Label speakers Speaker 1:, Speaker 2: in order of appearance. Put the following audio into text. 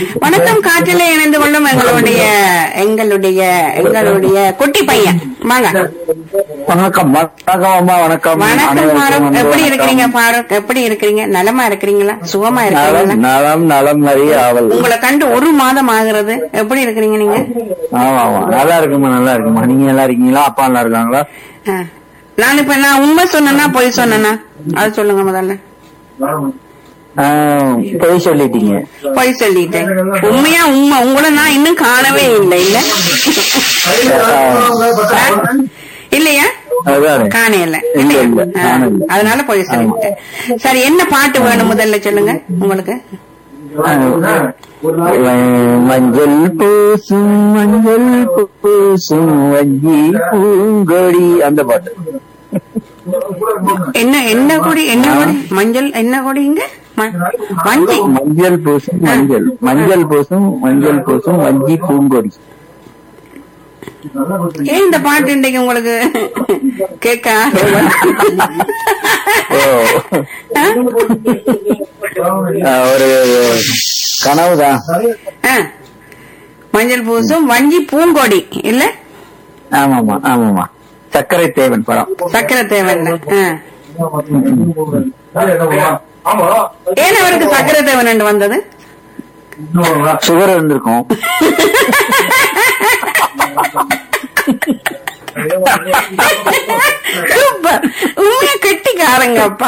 Speaker 1: வணக்கம் காற்றிலே இணைந்து கொள்ளும் எங்களுடைய எங்களுடைய எங்களுடைய குட்டி பையன் வாங்க
Speaker 2: வணக்கம் வணக்கம் அம்மா வணக்கம்
Speaker 1: வணக்கம்
Speaker 2: அனைவருக்கும்
Speaker 1: பாரூக்
Speaker 2: வந்து
Speaker 1: எப்படி
Speaker 2: வணக்கம்.
Speaker 1: இருக்கிறீங்க பாரூக் எப்படி இருக்கிறீங்க நலமா இருக்கிறீங்களா சுகமா
Speaker 2: நலம்
Speaker 1: இருக்கிறீங்களா
Speaker 2: நலம் நலம் நிறைய ஆவல்
Speaker 1: உங்களை கண்டு ஒரு மாதம் ஆகுறது எப்படி இருக்கிறீங்க நீங்க
Speaker 2: ஆமா ஆமா நல்லா இருக்குமா நல்லா இருக்குமா நீங்க நல்லா இருக்கீங்களா அப்பா நல்லா இருக்காங்களா
Speaker 1: ஆ. நான் இப்ப நான் உண்மை சொன்னேன்னா பொய் சொன்னேனா அது சொல்லுங்க முதல்ல
Speaker 2: ஆஹ், பொய் சொல்லிட்டீங்க
Speaker 1: பொய் சொல்லிட்டேன் உண்மையா உண்மை உங்களை நான் இன்னும் காணவே இல்லை இல்ல ஆ? இல்லையா
Speaker 2: அதானே
Speaker 1: காணையில
Speaker 2: இல்ல,
Speaker 1: இல்லையா
Speaker 2: இல்ல,
Speaker 1: ஆ,
Speaker 2: காணல.
Speaker 1: அதனால பொய் சொல்லிட்டேன் சரி என்ன பாட்டு வேணும் முதல்ல சொல்லுங்க உங்களுக்கு
Speaker 2: ஆஹ், மஞ்சள் பூசும் மஞ்சள் பூசும் வஞ்சி பூங்கொடி அந்த பாட்டு
Speaker 1: என்ன என்ன கொடி என்ன கொடி மஞ்சள் என்ன கொடிங்க ம- வஞ்சி
Speaker 2: மஞ்சள் பூசும் மஞ்சள் மஞ்சள் பூசும் மஞ்சள் பூசும் வஞ்சி பூங்கொடி
Speaker 1: ஏன் இந்த பாட்டு இன்றைக்கு உங்களுக்கு கேட்க
Speaker 2: ஓ ஆஹ், ஒரு கனவுதான்
Speaker 1: ஆ. மஞ்சள் பூசும் வஞ்சி பூங்கொடி இல்ல
Speaker 2: ஆமாமா ஆமாமா சர்க்கரை தேவன் படம்
Speaker 1: சக்கரை தேவன் ஏன் அவருக்கு சக்கரை தேவன் வந்தது
Speaker 2: சுகர் இருந்திருக்கும்
Speaker 1: சூப்பர் உண்மையா கெட்டிக்காரங்க அப்பா